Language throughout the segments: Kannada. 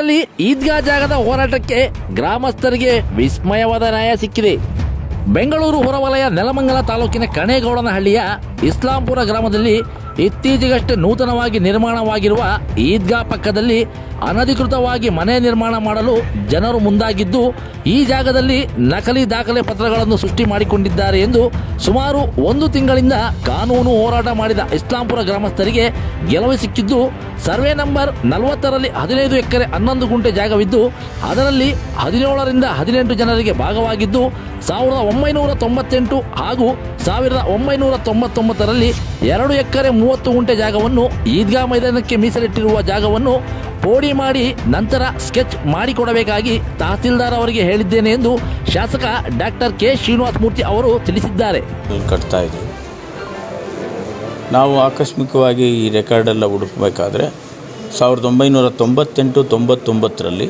ನಗರದಲ್ಲಿ ಈದ್ಗಾ ಜಾಗದ ಹೋರಾಟಕ್ಕೆ ಗ್ರಾಮಸ್ಥರಿಗೆ ವಿಸ್ಮಯವಾದ ನ್ಯಾಯ ಸಿಕ್ಕಿದೆ ಬೆಂಗಳೂರು ಹೊರವಲಯ ನೆಲಮಂಗಲ ತಾಲೂಕಿನ ಕಣೇಗೌಡನಹಳ್ಳಿಯ ಇಸ್ಲಾಂಪುರ ಗ್ರಾಮದಲ್ಲಿ ಇತ್ತೀಚೆಗಷ್ಟೇ ನೂತನವಾಗಿ ನಿರ್ಮಾಣವಾಗಿರುವ ಈದ್ಗಾ ಪಕ್ಕದಲ್ಲಿ ಅನಧಿಕೃತವಾಗಿ ಮನೆ ನಿರ್ಮಾಣ ಮಾಡಲು ಜನರು ಮುಂದಾಗಿದ್ದು ಈ ಜಾಗದಲ್ಲಿ ನಕಲಿ ದಾಖಲೆ ಪತ್ರಗಳನ್ನು ಸೃಷ್ಟಿ ಮಾಡಿಕೊಂಡಿದ್ದಾರೆ ಎಂದು ಸುಮಾರು ಒಂದು ತಿಂಗಳಿಂದ ಕಾನೂನು ಹೋರಾಟ ಮಾಡಿದ ಇಸ್ಲಾಂಪುರ ಗ್ರಾಮಸ್ಥರಿಗೆ ಗೆಲುವು ಸಿಕ್ಕಿದ್ದು ಸರ್ವೆ ನಂಬರ್ ನಲವತ್ತರಲ್ಲಿ ಹದಿನೈದು ಎಕರೆ ಹನ್ನೊಂದು ಗುಂಟೆ ಜಾಗವಿದ್ದು ಅದರಲ್ಲಿ ಹದಿನೇಳರಿಂದ ಹದಿನೆಂಟು ಜನರಿಗೆ ಭಾಗವಾಗಿದ್ದು ಸಾವಿರದ ಒಂಬೈನೂರ ತೊಂಬತ್ತೆಂಟು ಹಾಗೂ ಸಾವಿರದ ಒಂಬೈನೂರ ತೊಂಬತ್ತೊಂಬತ್ತರಲ್ಲಿ ಎರಡು ಎಕರೆ ಮೂವತ್ತು ಗುಂಟೆ ಜಾಗವನ್ನು ಈದ್ಗಾ ಮೈದಾನಕ್ಕೆ ಮೀಸಲಿಟ್ಟಿರುವ ಜಾಗವನ್ನು ಪೋಡಿ ಮಾಡಿ ನಂತರ ಸ್ಕೆಚ್ ಮಾಡಿಕೊಡಬೇಕಾಗಿ ತಹಸೀಲ್ದಾರ್ ಅವರಿಗೆ ಹೇಳಿದ್ದೇನೆ ಎಂದು ಶಾಸಕ ಡಾಕ್ಟರ್ ಕೆ ಶ್ರೀನಿವಾಸ ಮೂರ್ತಿ ಅವರು ತಿಳಿಸಿದ್ದಾರೆ ಅಲ್ಲಿ ಕಟ್ತಾ ಇದ್ದೀವಿ ನಾವು ಆಕಸ್ಮಿಕವಾಗಿ ಈ ರೆಕಾರ್ಡೆಲ್ಲ ಹುಡುಕಬೇಕಾದ್ರೆ ಸಾವಿರದ ಒಂಬೈನೂರ ತೊಂಬತ್ತೆಂಟು ತೊಂಬತ್ತೊಂಬತ್ತರಲ್ಲಿ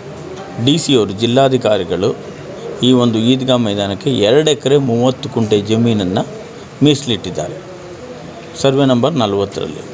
ಡಿ ಸಿ ಅವರು ಜಿಲ್ಲಾಧಿಕಾರಿಗಳು ಈ ಒಂದು ಈದ್ಗಾ ಮೈದಾನಕ್ಕೆ ಎರಡು ಎಕರೆ ಮೂವತ್ತು ಕುಂಟೆ ಜಮೀನನ್ನು ಮೀಸಲಿಟ್ಟಿದ್ದಾರೆ ಸರ್ವೆ ನಂಬರ್ ನಲವತ್ತರಲ್ಲಿ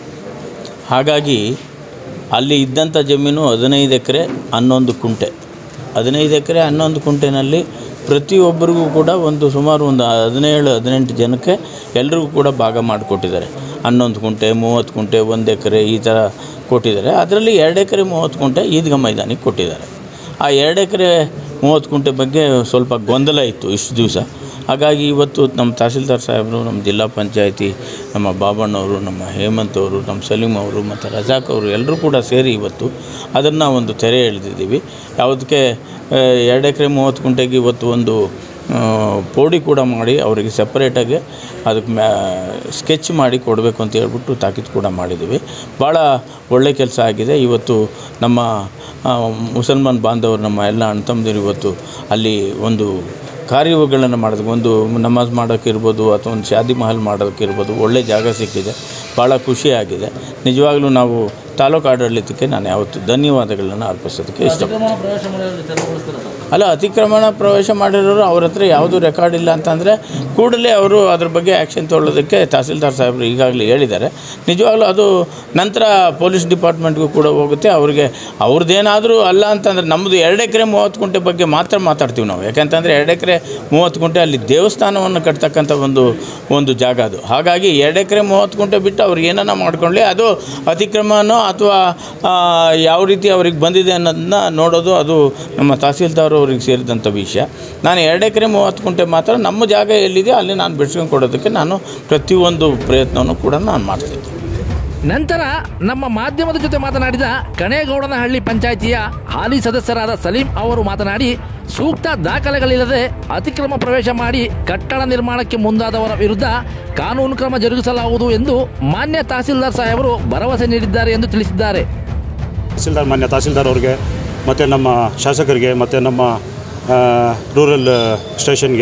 ಹಾಗಾಗಿ ಅಲ್ಲಿ ಇದ್ದಂಥ ಜಮೀನು ಹದಿನೈದು ಎಕರೆ ಹನ್ನೊಂದು ಕುಂಟೆ ಹದಿನೈದು ಎಕರೆ ಹನ್ನೊಂದು ಕುಂಟೆನಲ್ಲಿ ಪ್ರತಿಯೊಬ್ಬರಿಗೂ ಕೂಡ ಒಂದು ಸುಮಾರು ಒಂದು ಹದಿನೇಳು ಹದಿನೆಂಟು ಜನಕ್ಕೆ ಎಲ್ರಿಗೂ ಕೂಡ ಭಾಗ ಮಾಡಿಕೊಟ್ಟಿದ್ದಾರೆ ಹನ್ನೊಂದು ಕುಂಟೆ ಮೂವತ್ತು ಕುಂಟೆ ಒಂದು ಎಕರೆ ಈ ಥರ ಕೊಟ್ಟಿದ್ದಾರೆ ಅದರಲ್ಲಿ ಎರಡು ಎಕರೆ ಮೂವತ್ತು ಕುಂಟೆ ಈದ್ಗಾ ಮೈದಾನಿಗೆ ಕೊಟ್ಟಿದ್ದಾರೆ ಆ ಎರಡು ಎಕರೆ ಮೂವತ್ತು ಕುಂಟೆ ಬಗ್ಗೆ ಸ್ವಲ್ಪ ಗೊಂದಲ ಇತ್ತು ಇಷ್ಟು ದಿವಸ ಹಾಗಾಗಿ ಇವತ್ತು ನಮ್ಮ ತಹಸೀಲ್ದಾರ್ ಸಾಹೇಬರು ನಮ್ಮ ಜಿಲ್ಲಾ ಪಂಚಾಯತಿ ನಮ್ಮ ಬಾಬಣ್ಣವರು ನಮ್ಮ ಹೇಮಂತ್ ಅವರು ನಮ್ಮ ಸಲೀಂ ಅವರು ಮತ್ತು ರಜಾಕ್ ಅವರು ಎಲ್ಲರೂ ಕೂಡ ಸೇರಿ ಇವತ್ತು ಅದನ್ನು ಒಂದು ತೆರೆ ಎಳೆದಿದ್ದೀವಿ ಯಾವುದಕ್ಕೆ ಆ, ಎರಡು ಎಕರೆ ಮೂವತ್ತು ಕುಂಟೆಗೆ ಇವತ್ತು ಒಂದು ಆ, ಪೋಡಿ ಕೂಡ ಮಾಡಿ ಅವರಿಗೆ ಸಪ್ರೇಟಾಗಿ ಅದಕ್ಕೆ ಮ್ಯಾ ಸ್ಕೆಚ್ ಮಾಡಿ ಕೊಡಬೇಕು ಅಂತ ಹೇಳ್ಬಿಟ್ಟು ತಾಕೀತು ಕೂಡ ಮಾಡಿದ್ದೀವಿ ಭಾಳ ಒಳ್ಳೆ ಕೆಲಸ ಆಗಿದೆ ಇವತ್ತು ನಮ್ಮ ಆ, ಮುಸಲ್ಮಾನ್ ಬಾಂಧವರು ನಮ್ಮ ಎಲ್ಲ ಅಣ್ಣ ತಮ್ಮದಿರು ಇವತ್ತು ಅಲ್ಲಿ ಒಂದು ಕಾರ್ಯಗಳನ್ನು ಮಾಡೋದಕ್ಕೆ ಒಂದು ನಮಾಜ್ ಮಾಡೋಕ್ಕಿರ್ಬೋದು ಅಥವಾ ಒಂದು ಶಾದಿ ಮಹಲ್ ಮಾಡೋಕ್ಕಿರ್ಬೋದು ಒಳ್ಳೆ ಜಾಗ ಸಿಕ್ಕಿದೆ ಭಾಳ ಖುಷಿಯಾಗಿದೆ ನಿಜವಾಗ್ಲೂ ನಾವು ತಾಲೂಕು ಆಡಳಿತಕ್ಕೆ ನಾನು ಯಾವತ್ತು ಧನ್ಯವಾದಗಳನ್ನು ಅರ್ಪಿಸೋದಕ್ಕೆ ಇಷ್ಟಪಡ್ತೀನಿ ಅಲ್ಲ ಅತಿಕ್ರಮಣ ಪ್ರವೇಶ ಮಾಡಿರೋರು ಅವ್ರ ಹತ್ರ ಯಾವುದೂ ರೆಕಾರ್ಡ್ ಇಲ್ಲ ಅಂತಂದರೆ ಕೂಡಲೇ ಅವರು ಅದ್ರ ಬಗ್ಗೆ ಆ್ಯಕ್ಷನ್ ತೊಗೊಳ್ಳೋದಕ್ಕೆ ತಹಸೀಲ್ದಾರ್ ಸಾಹೇಬರು ಈಗಾಗಲೇ ಹೇಳಿದ್ದಾರೆ ನಿಜವಾಗ್ಲೂ ಅದು ನಂತರ ಪೊಲೀಸ್ ಡಿಪಾರ್ಟ್ಮೆಂಟ್ಗೂ ಕೂಡ ಹೋಗುತ್ತೆ ಅವ್ರಿಗೆ ಅವ್ರದ್ದೇನಾದರೂ ಅಲ್ಲ ಅಂತಂದರೆ ನಮ್ಮದು ಎರಡು ಎಕರೆ ಮೂವತ್ತು ಗುಂಟೆ ಬಗ್ಗೆ ಮಾತ್ರ ಮಾತಾಡ್ತೀವಿ ನಾವು ಯಾಕಂತಂದರೆ ಎರಡು ಎಕರೆ ಮೂವತ್ತು ಗುಂಟೆ ಅಲ್ಲಿ ದೇವಸ್ಥಾನವನ್ನು ಕಟ್ತಕ್ಕಂಥ ಒಂದು ಒಂದು ಜಾಗ ಅದು ಹಾಗಾಗಿ ಎರಡು ಎಕರೆ ಮೂವತ್ತು ಗುಂಟೆ ಬಿಟ್ಟು ಅವ್ರು ಏನನ್ನ ಮಾಡ್ಕೊಳ್ಳಿ ಅದು ಅತಿಕ್ರಮನೋ ಅಥವಾ ಆ, ಯಾವ ರೀತಿ ಅವ್ರಿಗೆ ಬಂದಿದೆ ಅನ್ನೋದನ್ನ ನೋಡೋದು ಅದು ನಮ್ಮ ತಹಸೀಲ್ದಾರ್ ಅವ್ರಿಗೆ ಸೇರಿದಂಥ ವಿಷಯ ನಾನು ಎರಡು ಎಕರೆ ಮೂವತ್ತು ಗುಂಟೆ ಮಾತ್ರ ನಮ್ಮ ಜಾಗ ಎಲ್ಲಿದೆ ಅಲ್ಲಿ ನಾನು ಬಿಡ್ಸ್ಕೊಂಡು ಕೊಡೋದಕ್ಕೆ ನಾನು ಪ್ರತಿಯೊಂದು ಪ್ರಯತ್ನವನ್ನು ಕೂಡ ನಾನು ಮಾಡ್ತೀನಿ ನಂತರ ನಮ್ಮ ಮಾಧ್ಯಮದ ಜೊತೆ ಮಾತನಾಡಿದ ಕಣೇಗೌಡನಹಳ್ಳಿ ಪಂಚಾಯಿತಿಯ ಹಾಲಿ ಸದಸ್ಯರಾದ ಸಲೀಂ ಅವರು ಮಾತನಾಡಿ ಸೂಕ್ತ ದಾಖಲೆಗಳಿಲ್ಲದೆ ಅತಿಕ್ರಮ ಪ್ರವೇಶ ಮಾಡಿ ಕಟ್ಟಡ ನಿರ್ಮಾಣಕ್ಕೆ ಮುಂದಾದವರ ವಿರುದ್ಧ ಕಾನೂನು ಕ್ರಮ ಜರುಗಿಸಲಾಗುವುದು ಎಂದು ಮಾನ್ಯ ತಹಸೀಲ್ದಾರ್ ಸಾಹೇಬರು ಭರವಸೆ ನೀಡಿದ್ದಾರೆ ಎಂದು ತಿಳಿಸಿದ್ದಾರೆ ತಹಸೀಲ್ದಾರ್ ಮಾನ್ಯ ತಹಸೀಲ್ದಾರ್ ಅವ್ರಿಗೆ ಮತ್ತು ನಮ್ಮ ಶಾಸಕರಿಗೆ ಮತ್ತು ನಮ್ಮ ಆ, ರೂರಲ್ ಸ್ಟೇಷನ್ಗೆ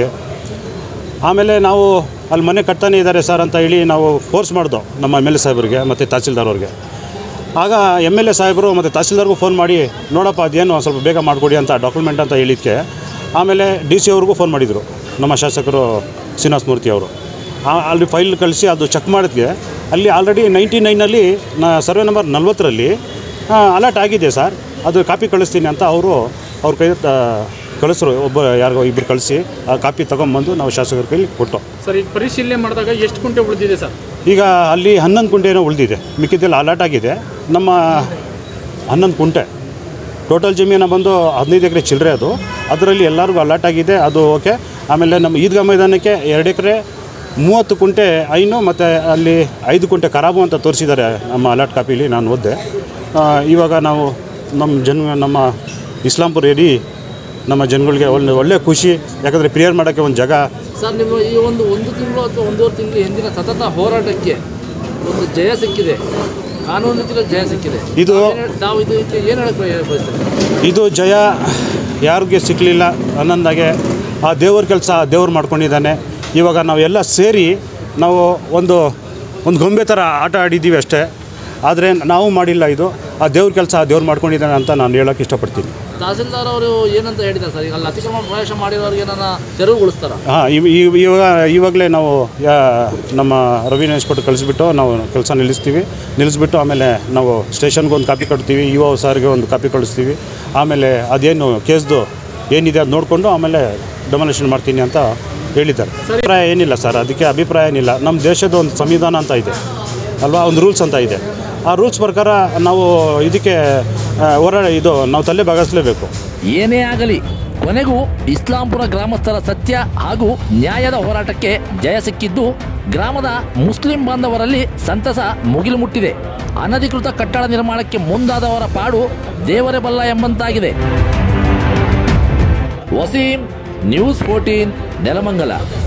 ಆಮೇಲೆ ನಾವು ಅಲ್ಲಿ ಮನೆ ಕಟ್ತಾನೆ ಇದ್ದಾರೆ ಸರ್ ಅಂತ ಹೇಳಿ ನಾವು ಫೋರ್ಸ್ ಮಾಡ್ದೋ ನಮ್ಮ ಎಮ್ ಎಲ್ ಎ ಸಾಹೇಬರಿಗೆ ಮತ್ತು ತಹಸೀಲ್ದಾರ್ ಅವ್ರಿಗೆ ಆಗ ಎಮ್ ಎಲ್ ಎ ಸಾಹೇಬರು ಮತ್ತು ತಹಸೀಲ್ದಾರ್ಗೂ ಫೋನ್ ಮಾಡಿ ನೋಡಪ್ಪ ಅದೇನು ಸ್ವಲ್ಪ ಬೇಗ ಮಾಡಿಕೊಡಿ ಅಂತ ಡಾಕ್ಯುಮೆಂಟ್ ಅಂತ ಹೇಳಿದ್ದಕ್ಕೆ ಆಮೇಲೆ ಡಿ ಸಿ ಅವ್ರಿಗೂ ಫೋನ್ ಮಾಡಿದರು ನಮ್ಮ ಶಾಸಕರು ಶ್ರೀನಿವಾಸ ಮೂರ್ತಿ ಅವರು ಆ- ಅಲ್ಲಿ ಫೈಲ್ ಕಳಿಸಿ ಅದು ಚೆಕ್ ಮಾಡಿದ್ಗೆ ಅಲ್ಲಿ ಆಲ್ರೆಡಿ ನೈಂಟಿ ನೈನಲ್ಲಿ ನ ಸರ್ವೆ ನಂಬರ್ ನಲ್ವತ್ತರಲ್ಲಿ ಅಲರ್ಟ್ ಆಗಿದೆ ಸರ್ ಅದು ಕಾಪಿ ಕಳಿಸ್ತೀನಿ ಅಂತ ಅವರು ಅವ್ರ ಕೈ ಕಳಿಸ್ರು ಒಬ್ಬ ಯಾರಿಗೋ ಇಬ್ಬರು ಕಳಿಸಿ ಆ ಕಾಪಿ ತೊಗೊಂಬಂದು ನಾವು ಶಾಸಕರ ಕೈಲಿ ಕೊಟ್ಟು ಸರ್ ಈಗ ಪರಿಶೀಲನೆ ಮಾಡಿದಾಗ ಎಷ್ಟು ಕುಂಟೆ ಉಳಿದಿದೆ ಸರ್ ಈಗ ಅಲ್ಲಿ ಹನ್ನೊಂದು ಕುಂಟೆ ಏನೋ ಉಳಿದಿದೆ ಮಿಕ್ಕಿದ್ದೆಲ್ಲ ಅಲರ್ಟ್ ಆಗಿದೆ ನಮ್ಮ ಹನ್ನೊಂದು ಕುಂಟೆ ಟೋಟಲ್ ಜಮೀನು ಬಂದು ಹದಿನೈದು ಎಕರೆ ಚಿಲ್ಲರೆ ಅದು ಅದರಲ್ಲಿ ಎಲ್ಲರಿಗೂ ಅಲರ್ಟ್ ಆಗಿದೆ ಅದು ಓಕೆ ಆಮೇಲೆ ನಮ್ಮ ಈದ್ಗಾ ಮೈದಾನಕ್ಕೆ ಎರಡು ಎಕರೆ ಮೂವತ್ತು ಕುಂಟೆ ಐನು ಮತ್ತು ಅಲ್ಲಿ ಐದು ಕುಂಟೆ ಖರಾಬು ಅಂತ ತೋರಿಸಿದ್ದಾರೆ ನಮ್ಮ ಅಲರ್ಟ್ ಕಾಪಿಲಿ ನಾನು ಓದಿದೆ ಆ, ಇವಾಗ ನಾವು ನಮ್ಮ ಜನ ನಮ್ಮ ಇಸ್ಲಾಂಪುರ ಏರಿ ನಮ್ಮ ಜನಗಳಿಗೆ ಒಳ್ಳೆ ಒಳ್ಳೆ ಖುಷಿ ಯಾಕಂದರೆ ಪ್ರಿಯರ್ ಮಾಡೋಕ್ಕೆ ಒಂದು ಜಾಗ ಸರ್ ನಿಮ್ಮ ಈ ಒಂದು ಒಂದು ತಿಂಗಳು ಅಥವಾ ಒಂದೂವರೆ ತಿಂಗಳು ಹಿಂದಿನ ಸತತ ಹೋರಾಟಕ್ಕೆ ಒಂದು ಜಯ ಸಿಕ್ಕಿದೆ ಕಾನೂನು ರೀತಿಯಲ್ಲಿ ಜಯ ಸಿಕ್ಕಿದೆ ಇದು ತಾವು ಇದಕ್ಕೆ ಏನು ಹೇಳಕ್ಕೆ ಬಯಸ್ತೀರಿ ಇದು ಜಯ ಯಾರಿಗೆ ಸಿಕ್ಕಲಿಲ್ಲ ಅನ್ನೊಂದಾಗೆ ಆ ದೇವ್ರ ಕೆಲಸ ದೇವ್ರು ಮಾಡ್ಕೊಂಡಿದ್ದಾನೆ ಇವಾಗ ನಾವೆಲ್ಲ ಸೇರಿ ನಾವು ಒಂದು ಒಂದು ಗೊಂಬೆ ಥರ ಆಟ ಆಡಿದ್ದೀವಿ ಅಷ್ಟೇ ಆದರೆ ನಾವು ಮಾಡಿಲ್ಲ ಇದು ಆ ದೇವ್ರ ಕೆಲಸ ದೇವ್ರು ಮಾಡ್ಕೊಂಡಿದ್ದಾನೆ ಅಂತ ನಾನು ಹೇಳೋಕ್ಕೆ ಇಷ್ಟಪಡ್ತೀನಿ ತಹಸೀಲ್ದಾರ್ ಅವರು ಏನಂತ ಹೇಳಿದ್ದಾರೆ ಸರ್ ಈಗ ಅಲ್ಲಿ ಅತಿಕ್ರಮಣ ಪ್ರವೇಶ ಮಾಡಿರೋರಿಗೆ ನನ್ನ ತೆರವುಗೊಳಿಸ್ತಾರ ಹಾಂ ಇವಾಗ ಇವಾಗಲೇ ನಾವು ಯಾ ನಮ್ಮ ರವಿ ಇನ್ಸ್ಪೆಕ್ಟರ್ ಕಳಿಸ್ಬಿಟ್ಟು ನಾವು ಕೆಲಸ ನಿಲ್ಲಿಸ್ತೀವಿ ನಿಲ್ಲಿಸ್ಬಿಟ್ಟು ಆಮೇಲೆ ನಾವು ಸ್ಟೇಷನ್ಗೆ ಒಂದು ಕಾಪಿ ಕೊಡ್ತೀವಿ ಇ ಒ ಸರ್ಗೆ ಒಂದು ಕಾಪಿ ಕಳಿಸ್ತೀವಿ ಆಮೇಲೆ ಅದೇನು ಕೇಸ್ದು ಏನಿದೆ ಅದು ನೋಡಿಕೊಂಡು ಆಮೇಲೆ ಡೆಮೊಲೇಷನ್ ಮಾಡ್ತೀನಿ ಅಂತ ಹೇಳಿದ್ದಾರೆ ಅಭಿಪ್ರಾಯ ಏನಿಲ್ಲ ಸರ್ ಅದಕ್ಕೆ ಅಭಿಪ್ರಾಯ ಏನಿಲ್ಲ ನಮ್ಮ ದೇಶದ ಒಂದು ಸಂವಿಧಾನ ಅಂತ ಇದೆ ಅಲ್ವಾ ಒಂದು ರೂಲ್ಸ್ ಅಂತ ಇದೆ ಆ ರೂಲ್ಸ್ ಪ್ರಕಾರ ನಾವು ಇದಕ್ಕೆ ಆ, ಹೋರಾಡ ಇದು ನಾವು ತಲೆ ಬಗಸ್ಲೇಬೇಕು ಏನೇ ಆಗಲಿ ಕೊನೆಗೂ ಇಸ್ಲಾಂಪುರ ಗ್ರಾಮಸ್ಥರ ಸತ್ಯ ಹಾಗೂ ನ್ಯಾಯದ ಹೋರಾಟಕ್ಕೆ ಜಯ ಸಿಕ್ಕಿದ್ದು ಗ್ರಾಮದ ಮುಸ್ಲಿಂ ಬಾಂಧವರಲ್ಲಿ ಸಂತಸ ಮುಗಿಲು ಮುಟ್ಟಿದೆ ಅನಧಿಕೃತ ಕಟ್ಟಡ ನಿರ್ಮಾಣಕ್ಕೆ ಮುಂದಾದವರ ಪಾಡು ದೇವರೇ ಬಲ್ಲ ಎಂಬಂತಾಗಿದೆ ವಸೀಂ ನ್ಯೂಸ್ ಫೋರ್ಟೀನ್ ನೆಲಮಂಗಲ